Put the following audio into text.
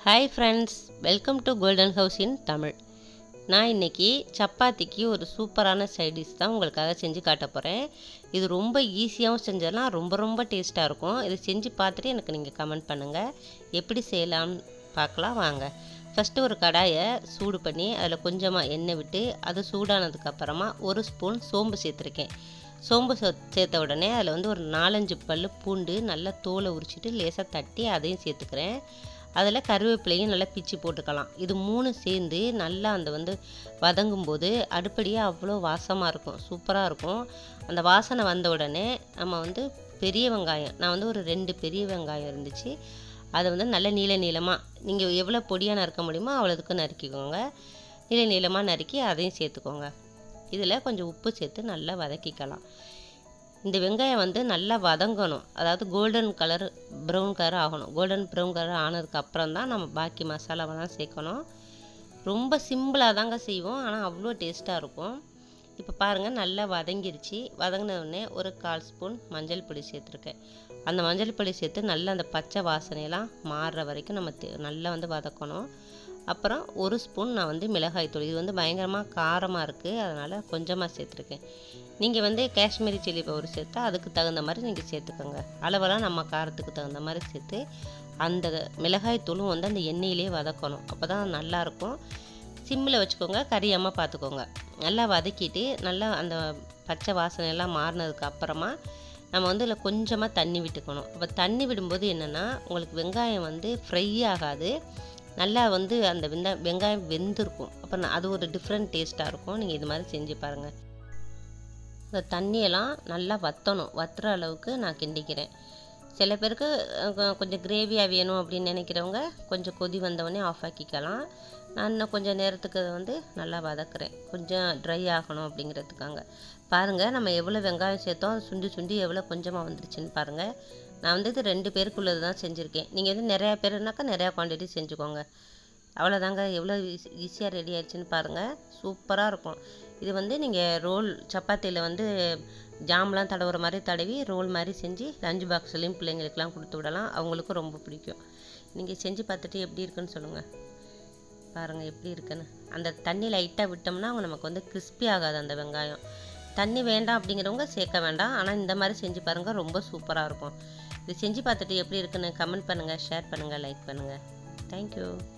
hi friends welcome to golden house in Tamil நான் இன்றைக்கி சப்பாத்திக்கு ஒரு சூப்பரான சைட் டிஷ் தான் உங்களுக்காக செஞ்சு காட்ட போகிறேன் இது ரொம்ப ஈஸியாகவும் செஞ்சிடலாம் ரொம்ப ரொம்ப டேஸ்ட்டாக இருக்கும் இதை செஞ்சு பார்த்துட்டு எனக்கு நீங்கள் கமெண்ட் பண்ணுங்கள் எப்படி செய்யலாம்னு பார்க்கலாம் வாங்க ஃபஸ்ட்டு ஒரு கடாயை சூடு பண்ணி அதில் கொஞ்சமாக எண்ணெய் விட்டு அது சூடானதுக்கப்புறமா ஒரு ஸ்பூன் சோம்பு சேர்த்துருக்கேன் சோம்பு சே சேர்த்த உடனே அதில் வந்து ஒரு நாலஞ்சு பல் பூண்டு நல்லா தோலை உரிச்சிட்டு லேசாக தட்டி அதையும் சேர்த்துக்கிறேன் அதில் கருவேப்பிலையும் நல்லா பிச்சு போட்டுக்கலாம் இது மூணு சேர்ந்து நல்லா அந்த வந்து வதங்கும் போது அடுப்படியே அவ்வளோ வாசமாக இருக்கும் சூப்பராக இருக்கும் அந்த வாசனை வந்த உடனே நம்ம வந்து பெரிய வெங்காயம் நான் வந்து ஒரு ரெண்டு பெரிய வெங்காயம் இருந்துச்சு அதை வந்து நல்ல நீள நீளமாக நீங்கள் எவ்வளோ பொடியாக நறுக்க முடியுமோ அவ்வளோதுக்கு நறுக்கிக்கோங்க நீள நீளமாக நறுக்கி அதையும் சேர்த்துக்கோங்க இதில் கொஞ்சம் உப்பு சேர்த்து நல்லா வதக்கிக்கலாம் இந்த வெங்காயம் வந்து நல்லா வதங்கணும் அதாவது கோல்டன் கலர் ப்ரௌன் கலர் ஆகணும் கோல்டன் ப்ரௌன் கலர் ஆனதுக்கு அப்புறம் தான் நம்ம பாக்கி மசாலாவெல்லாம் சேர்க்கணும் ரொம்ப சிம்பிளாக தாங்க செய்வோம் ஆனால் அவ்வளோ டேஸ்ட்டாக இருக்கும் இப்போ பாருங்கள் நல்லா வதங்கிருச்சு வதங்கின உடனே ஒரு கால் ஸ்பூன் மஞ்சள் பொடி சேர்த்துருக்கேன் அந்த மஞ்சள் பொடி சேர்த்து நல்லா அந்த பச்சை வாசனையெல்லாம் மாறுற வரைக்கும் நம்ம தே- நல்லா வந்து வதக்கணும் அப்புறம் ஒரு ஸ்பூன் நான் வந்து மிளகாய் தூள் இது வந்து பயங்கரமாக காரமாக இருக்குது அதனால் கொஞ்சமாக சேர்த்துருக்கேன் நீங்கள் வந்து காஷ்மீரி சில்லி பவுடர் சேர்த்தா அதுக்கு தகுந்த மாதிரி நீங்கள் சேர்த்துக்கோங்க அளவெல்லாம் நம்ம காரத்துக்கு தகுந்த மாதிரி சேர்த்து அந்த மிளகாய் தூளும் வந்து அந்த எண்ணெயிலே வதக்கணும் அப்போ தான் நல்லாயிருக்கும் சிம்மில் வச்சுக்கோங்க கரியாமல் பார்த்துக்கோங்க நல்லா வதக்கிட்டு நல்லா அந்த பச்சை வாசனை எல்லாம் மாறினதுக்கு அப்புறமா நம்ம வந்து இதில் கொஞ்சமாக தண்ணி விட்டுக்கணும் அப்போ தண்ணி விடும்போது என்னென்னா உங்களுக்கு வெங்காயம் வந்து ஃப்ரை ஆகாது நல்லா வந்து அந்த வெந்த வெங்காயம் வெந்திருக்கும் அப்போ ந- அது ஒரு டிஃப்ரெண்ட் டேஸ்ட்டாக இருக்கும் நீங்கள் இது மாதிரி செஞ்சு பாருங்கள் இந்த தண்ணியெல்லாம் நல்லா வற்றணும் வற்றுற அளவுக்கு நான் கிண்டிக்கிறேன் சில பேருக்கு அஹ், கொ- கொஞ்சம் கிரேவியாக வேணும் அப்படின்னு நினைக்கிறவங்க கொஞ்சம் கொதி வந்தவொடனே ஆஃப் ஆக்கிக்கலாம் நான் இன்னும் கொஞ்சம் நேரத்துக்கு அதை வந்து நல்லா வதக்குறேன் கொஞ்சம் ட்ரை ஆகணும் அப்படிங்கிறதுக்காக பாருங்கள் நம்ம எவ்வளோ வெங்காயம் சேர்த்தோம் அது சுண்டி சுண்டி எவ்வளோ கொஞ்சமாக வந்துருச்சுன்னு பாருங்கள் நான் வந்து இது ரெண்டு பேருக்குள்ளது தான் செஞ்சுருக்கேன் நீங்கள் வந்து நிறையா பேருனாக்கா நிறையா குவான்டிட்டி செஞ்சுக்கோங்க அவ்வளோதாங்க எவ்வளோ ஈஸியாக ரெடி ஆயிடுச்சுன்னு பாருங்கள் சூப்பராக இருக்கும் இது வந்து நீங்கள் ரோல் சப்பாத்தியில் வந்து ஜாம்லாம் தடவுற மாதிரி தடவி ரோல் மாதிரி செஞ்சு லஞ்ச் பாக்ஸ்லேயும் பிள்ளைங்களுக்கெல்லாம் கொடுத்து விடலாம் அவங்களுக்கும் ரொம்ப பிடிக்கும் நீங்கள் செஞ்சு பார்த்துட்டு எப்படி இருக்குன்னு சொல்லுங்கள் பாருங்கள் எப்படி இருக்குன்னு அந்த தண்ணி லைட்டாக விட்டோம்னா அவங்க நமக்கு வந்து கிறிஸ்பி ஆகாது அந்த வெங்காயம் தண்ணி வேண்டாம் அப்படிங்கிறவங்க சேர்க்க வேண்டாம் ஆனால் இந்த மாதிரி செஞ்சு பாருங்கள் ரொம்ப சூப்பராக இருக்கும் இது செஞ்சு பார்த்துட்டு எப்படி இருக்குன்னு கமெண்ட் பண்ணுங்கள் ஷேர் பண்ணுங்கள் லைக் பண்ணுங்கள் தேங்க்யூ